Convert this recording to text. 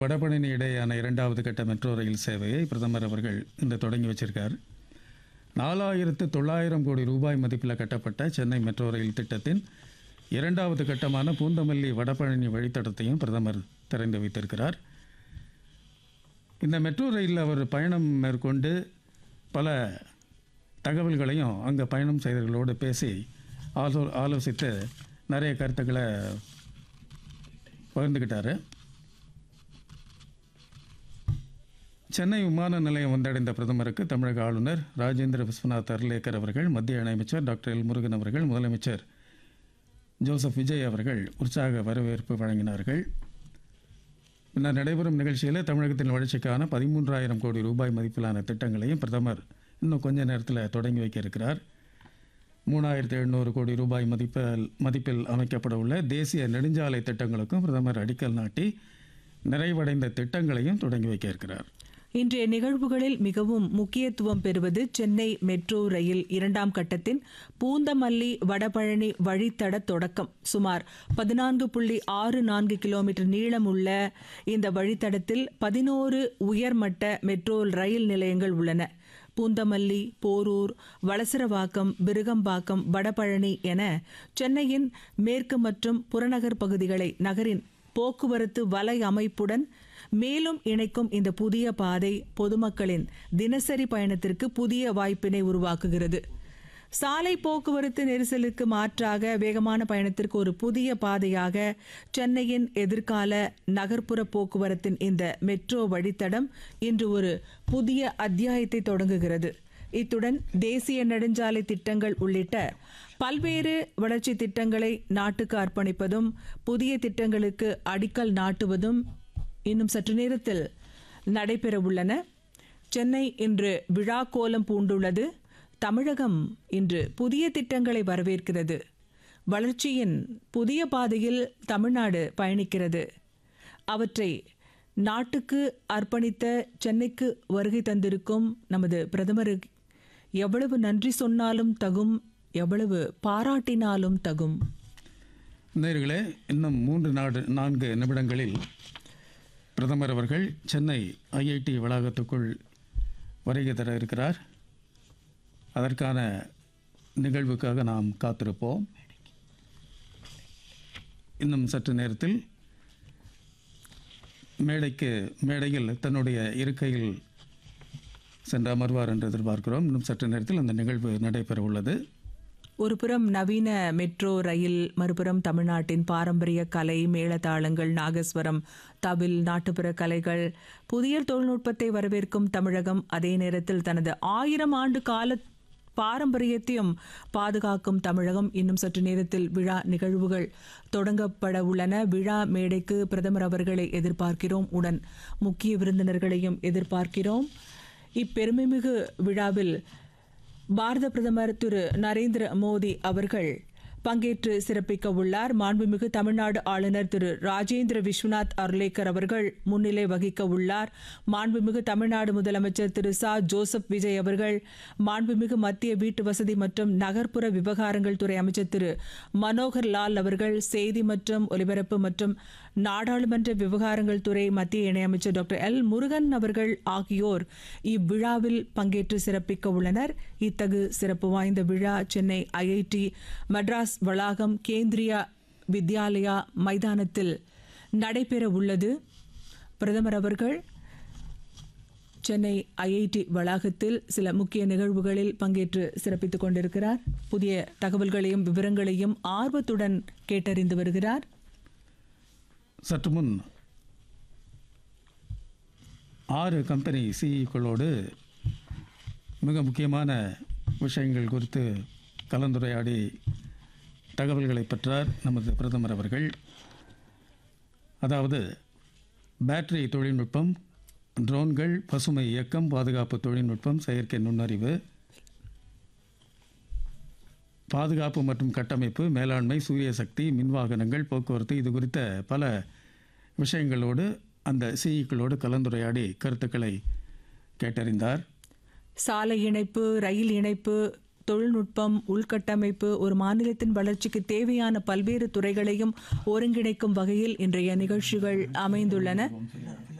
வடபழனி இடையேயான இரண்டாவது கட்ட மெட்ரோ ரயில் சேவையை பிரதமர் அவர்கள் இன்று தொடங்கி வச்சிருக்கார் நாலாயிரத்து தொள்ளாயிரம் கோடி ரூபாய் மதிப்பில் கட்டப்பட்ட சென்னை மெட்ரோ ரயில் திட்டத்தின் இரண்டாவது கட்டமான பூந்தமல்லி வடபழனி வழித்தடத்தையும் பிரதமர் திறந்து வைத்திருக்கிறார் இந்த மெட்ரோ ரயிலில் அவர் பயணம் மேற்கொண்டு பல தகவல்களையும் அங்கே பயணம் செய்தவர்களோடு பேசி ஆலோ ஆலோசித்து நிறைய கருத்துக்களை பகிர்ந்துக்கிட்டாரு சென்னை விமான நிலையம் வந்தடைந்த பிரதமருக்கு தமிழக ஆளுநர் ராஜேந்திர விஸ்வநாத் அர்லேக்கர் அவர்கள் மத்திய இணையமைச்சர் டாக்டர் எல் முருகன் அவர்கள் முதலமைச்சர் ஜோசப் விஜய் அவர்கள் உற்சாக வரவேற்பு வழங்கினார்கள் பின்னர் நடைபெறும் நிகழ்ச்சியில் தமிழகத்தின் வளர்ச்சிக்கான பதிமூன்றாயிரம் கோடி ரூபாய் மதிப்பிலான திட்டங்களையும் பிரதமர் இன்னும் கொஞ்ச நேரத்தில் தொடங்கி வைக்க இருக்கிறார் மூணாயிரத்தி எழுநூறு கோடி ரூபாய் மதிப்பில் மதிப்பில் அமைக்கப்பட உள்ள தேசிய நெடுஞ்சாலை திட்டங்களுக்கும் பிரதமர் அடிக்கல் நாட்டி நிறைவடைந்த திட்டங்களையும் தொடங்கி வைக்க இருக்கிறார் இன்றைய நிகழ்வுகளில் மிகவும் முக்கியத்துவம் பெறுவது சென்னை மெட்ரோ ரயில் இரண்டாம் கட்டத்தின் பூந்தமல்லி வடபழனி வழித்தட தொடக்கம் சுமார் பதினான்கு புள்ளி ஆறு நான்கு கிலோமீட்டர் நீளமுள்ள இந்த வழித்தடத்தில் பதினோரு உயர்மட்ட மெட்ரோ ரயில் நிலையங்கள் உள்ளன பூந்தமல்லி போரூர் வளசரவாக்கம் விருகம்பாக்கம் வடபழனி என சென்னையின் மேற்கு மற்றும் புறநகர் பகுதிகளை நகரின் போக்குவரத்து வலை அமைப்புடன் மேலும் இணைக்கும் இந்த புதிய பாதை பொதுமக்களின் தினசரி பயணத்திற்கு புதிய வாய்ப்பினை உருவாக்குகிறது சாலை போக்குவரத்து நெரிசலுக்கு மாற்றாக வேகமான பயணத்திற்கு ஒரு புதிய பாதையாக சென்னையின் எதிர்கால நகர்ப்புற போக்குவரத்தின் இந்த மெட்ரோ வழித்தடம் இன்று ஒரு புதிய அத்தியாயத்தை தொடங்குகிறது இத்துடன் தேசிய நெடுஞ்சாலை திட்டங்கள் உள்ளிட்ட பல்வேறு வளர்ச்சி திட்டங்களை நாட்டுக்கு அர்ப்பணிப்பதும் புதிய திட்டங்களுக்கு அடிக்கல் நாட்டுவதும் இன்னும் சற்று நேரத்தில் நடைபெற உள்ளன சென்னை இன்று விழா கோலம் பூண்டுள்ளது தமிழகம் இன்று புதிய திட்டங்களை வரவேற்கிறது வளர்ச்சியின் புதிய பாதையில் தமிழ்நாடு பயணிக்கிறது அவற்றை நாட்டுக்கு அர்ப்பணித்த சென்னைக்கு வருகை தந்திருக்கும் நமது பிரதமர் எவ்வளவு நன்றி சொன்னாலும் தகும் எவ்வளவு பாராட்டினாலும் தகும் நேர்களே இன்னும் மூன்று நாடு நான்கு நிமிடங்களில் பிரதமர் அவர்கள் சென்னை ஐஐடி வளாகத்துக்குள் வருகை தர இருக்கிறார் அதற்கான நிகழ்வுக்காக நாம் காத்திருப்போம் இன்னும் சற்று நேரத்தில் மேடைக்கு மேடையில் தன்னுடைய இருக்கையில் சென்று அமர்வார் என்று எதிர்பார்க்கிறோம் இன்னும் சற்று நேரத்தில் அந்த நிகழ்வு நடைபெற உள்ளது ஒருபுறம் நவீன மெட்ரோ ரயில் மறுபுறம் தமிழ்நாட்டின் பாரம்பரிய கலை மேளதாளங்கள் நாகஸ்வரம் தவில் நாட்டுப்புற கலைகள் புதிய தொழில்நுட்பத்தை வரவேற்கும் தமிழகம் அதே நேரத்தில் தனது ஆயிரம் ஆண்டு கால பாரம்பரியத்தையும் பாதுகாக்கும் தமிழகம் இன்னும் சற்று நேரத்தில் விழா நிகழ்வுகள் தொடங்கப்பட உள்ளன விழா மேடைக்கு பிரதமர் அவர்களை எதிர்பார்க்கிறோம் உடன் முக்கிய விருந்தினர்களையும் எதிர்பார்க்கிறோம் இப்பெருமைமிகு விழாவில் பாரத பிரதமர் திரு நரேந்திர மோடி அவர்கள் பங்கேற்று சிறப்பிக்க உள்ளார் மாண்புமிகு தமிழ்நாடு ஆளுநர் திரு ராஜேந்திர விஸ்வநாத் அர்லேக்கர் அவர்கள் முன்னிலை வகிக்க உள்ளார் மாண்புமிகு தமிழ்நாடு முதலமைச்சர் திரு ச ஜோசப் விஜய் அவர்கள் மாண்புமிகு மத்திய வீட்டு வசதி மற்றும் நகர்ப்புற விவகாரங்கள் துறை அமைச்சர் திரு மனோகர் லால் அவர்கள் செய்தி மற்றும் ஒலிபரப்பு மற்றும் நாடாளுமன்ற விவகாரங்கள் துறை மத்திய இணையமைச்சர் டாக்டர் எல் முருகன் அவர்கள் ஆகியோர் இவ்விழாவில் பங்கேற்று சிறப்பிக்க உள்ளனர் இத்தகு சிறப்பு வாய்ந்த விழா சென்னை ஐஐடி மெட்ராஸ் வளாகம் கேந்திரியா வித்யாலயா மைதானத்தில் நடைபெற உள்ளது பிரதமர் அவர்கள் சென்னை ஐஐடி வளாகத்தில் சில முக்கிய நிகழ்வுகளில் பங்கேற்று சிறப்பித்துக் கொண்டிருக்கிறார் புதிய தகவல்களையும் விவரங்களையும் ஆர்வத்துடன் கேட்டறிந்து வருகிறார் சற்று முன் ஆறு கம்பெனி சிஇக்களோடு மிக முக்கியமான விஷயங்கள் குறித்து கலந்துரையாடி தகவல்களை பெற்றார் நமது பிரதமர் அவர்கள் அதாவது பேட்டரி தொழில்நுட்பம் ட்ரோன்கள் பசுமை இயக்கம் பாதுகாப்பு தொழில்நுட்பம் செயற்கை நுண்ணறிவு பாதுகாப்பு மற்றும் கட்டமைப்பு மேலாண்மை சூரிய சக்தி மின்வாகனங்கள் போக்குவரத்து இது குறித்த பல விஷயங்களோடு அந்த சிஇக்களோடு கலந்துரையாடி கருத்துக்களை கேட்டறிந்தார் சாலை இணைப்பு ரயில் இணைப்பு தொழில்நுட்பம் உள்கட்டமைப்பு ஒரு மாநிலத்தின் வளர்ச்சிக்கு தேவையான பல்வேறு துறைகளையும் ஒருங்கிணைக்கும் வகையில் இன்றைய நிகழ்ச்சிகள் அமைந்துள்ளன